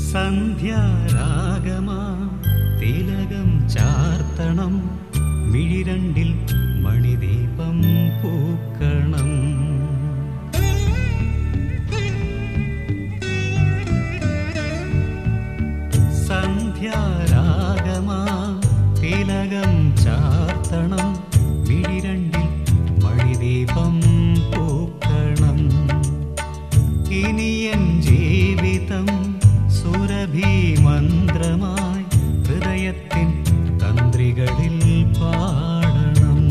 സന്ധ്യാരാഗമാ തിലകം ചാർത്തണം മിഴിരണ്ടിൽ മണിദീപം പൂക്കണം സന്ധ്യാരാഗമാ തിലകം ചാർത്തണം മിഴിരണ്ടിൽ മണിദീപം പൂക്കണം ഇനിയൻ ജീവിതം സുരഭി മന്ത്രമായി ഹൃദയത്തിൻ തന്ത്രികളിൽ പാടണം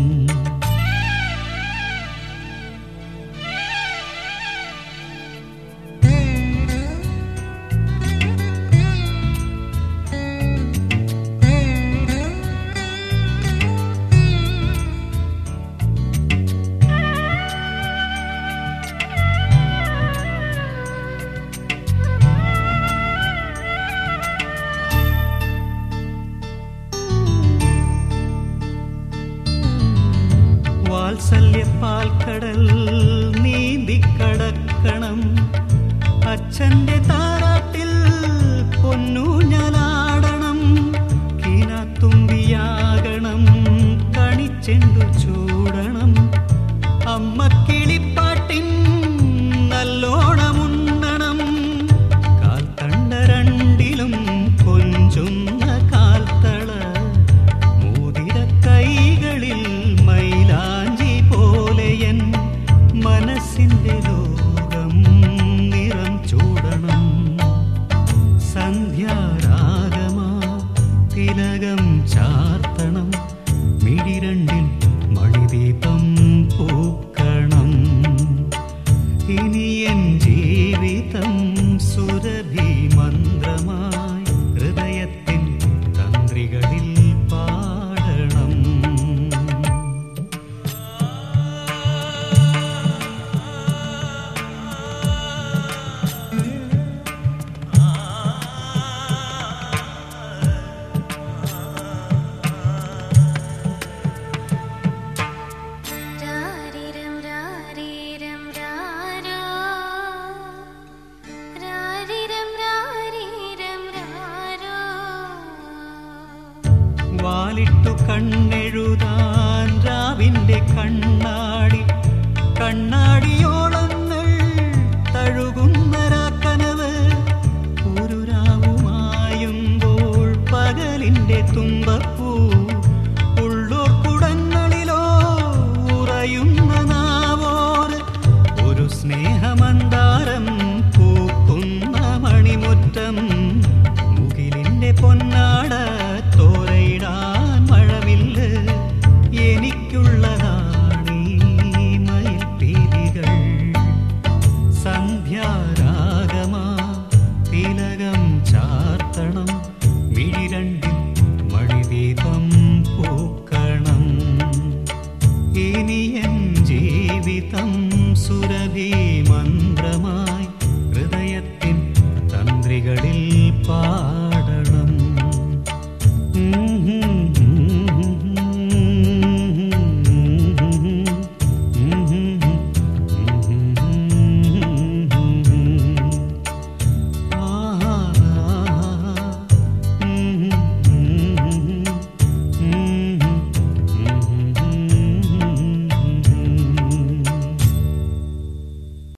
വാത്സല്യപ്പാൽക്കടൽ നീന്തിക്കടക്കണം അച്ഛന്റെ താരാട്ടിൽ പൊന്നൂഞ്ഞലാടണം കിനത്തുമ്പിയാകണം കണിച്ചെണ്ടു ചൂടണം അമ്മ കിളിപ്പാട്ടിൻ നല്ലോണമുണ്ണണം കാൽത്തണ്ട രണ്ടിലും കൊഞ്ചുന്ന കാൽത്തള മോതിര കൈകളിൽ മൈലാഞ്ചി പോലെയൻ മനസ്സിന്റെ ലോകം നിറം ചൂടണം സന്ധ്യാരാഗമാ തിലകം ചാർത്തണം മിഴിരണ്ടിൽ മണിദീപം പൂക്കണം ഇനിയൻ ജീവിതം സുരഭി മന്ത്രമായി ഹൃദയത്തിൻ തന്ത്രികളിൽ പാടണം രാരിരം രാരീരം രാരോ രാരിരം രാരീരം രാരോ വാലിട്ടു കണ്ണെഴുതാൻ രാവിന്റെ കണ്ണാടി കണ്ണാടിയോളങ്ങൾ തഴുകുന്ന രാക്കനവ് ഒരു രാവുമായുമ്പോൾ പകലിന്റെ തുമ്പപ്പൂ ഉള്ളൂർ കുടങ്ങളിലോ ഉറയുന്ന നാവോർ ഒരു സ്നേഹമന്താരം പൂക്കുന്ന മണിമുറ്റം മുകിലിന്റെ പൊന്നാട തോരയിടാൻ മഴവില്ല് എനിക്കുള്ളതാണീ മയിൽപ്പീലികൾ സന്ധ്യാരാഗമാ തിലകം ചാർത്തണം മിഴിരണ്ടിൽ മണിദീപം പൂക്കണം ഇനിയൻ ജീവിതം സുരഭി മന്ത്ര